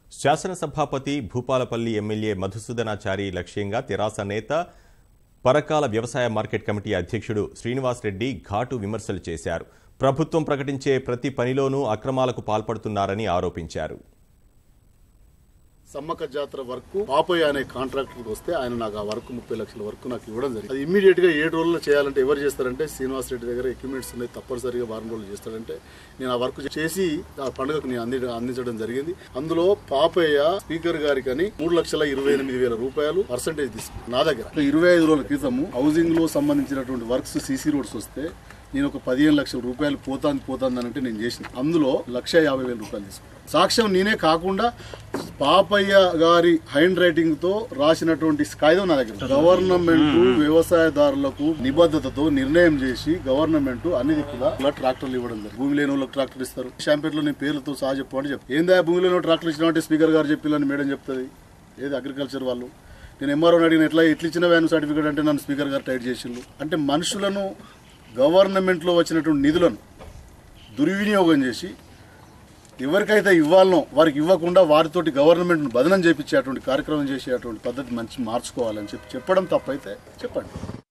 శాసనసభాపతి Bhupalpally MLA Madhusudanachari లక్ష్యంగా తెరాస నేత పరకాల వ్యవసాయ మార్కెట్ కమిటీ అధ్యక్షుడు శ్రీనివాస్ రెడ్డి ఘాటు విమర్శలు చేశారు ప్రభుత్వం ప్రకటించే ప్రతి పనిలోనూ అక్రమాలకు పాల్పడుతున్నారని ఆరోపించారు సమ్మక్క జాతర వర్క్ పాపయ్య అనే కాంట్రాక్టర్ వస్తే ఆయన నాకు ఆ వర్క్ ముప్పై లక్షల వర్క్ నాకు ఇవ్వడం జరిగింది అది ఇమీడియట్ గా ఏడు రోజుల్లో చేయాలంటే ఎవరు చేస్తారంటే శ్రీనివాస్ రెడ్డి దగ్గర ఎక్విప్మెంట్స్ ఉన్నాయి తప్పనిసరిగా వారం రోజులు చేస్తాడంటే నేను ఆ వర్క్ చేసి ఆ పండుగకు నేను అంది అందించడం జరిగింది అందులో పాపయ్య స్పీకర్ గారికి అని మూడు లక్షల ఇరవై ఎనిమిది వేల రూపాయలు పర్సంటేజ్ తీసుకున్నాను నా దగ్గర ఇరవై ఐదు రోజుల క్రితము హౌసింగ్ లో సంబంధించినటువంటి వర్క్స్ సీసీ రోడ్స్ వస్తే నేను ఒక పదిహేను లక్షల రూపాయలు పోతాంది పోతాంది అని అంటే నేను చేసిన అందులో లక్ష యాభై వేల రూపాయలు తీసుకున్నాను సాక్ష్యం నేనే కాకుండా పాపయ్య గారి హ్యాండ్ రైటింగ్ తో రాసినటువంటి కాగితం నా దగ్గర గవర్నమెంట్ వ్యవసాయదారులకు నిబద్ధతతో నిర్ణయం చేసి గవర్నమెంట్ అన్ని దిక్కులా ట్రాక్టర్లు ఇవ్వడం జరిగింది భూమి లేని వాళ్ళకి ట్రాక్టర్ ఇస్తారు షాంపేట్ లో నేను పేర్లతో సహా చెప్పు అని చెప్పి ఏందా భూమి లేని ట్రాక్టర్ ఇచ్చినామంటే స్పీకర్ గారు చెప్పిల్లని మేడం చెప్తుంది ఏది అగ్రికల్చర్ వాళ్ళు నేను ఎంఆర్ఓ అడిగిన ఎట్లా ఎట్లా ఇచ్చిన వ్యాన్ సర్టిఫికేట్ అంటే నన్ను స్పీకర్ గారు టైట్ చేసిండు అంటే మనుషులను గవర్నమెంట్లో వచ్చినటువంటి నిధులను దుర్వినియోగం చేసి ఎవరికైతే ఇవ్వాలనో వారికి ఇవ్వకుండా వారితోటి గవర్నమెంట్ను బదనం చేపించేటువంటి కార్యక్రమం చేసేటువంటి పద్ధతి మంచి మార్చుకోవాలని చెప్పి చెప్పడం తప్పైతే చెప్పండి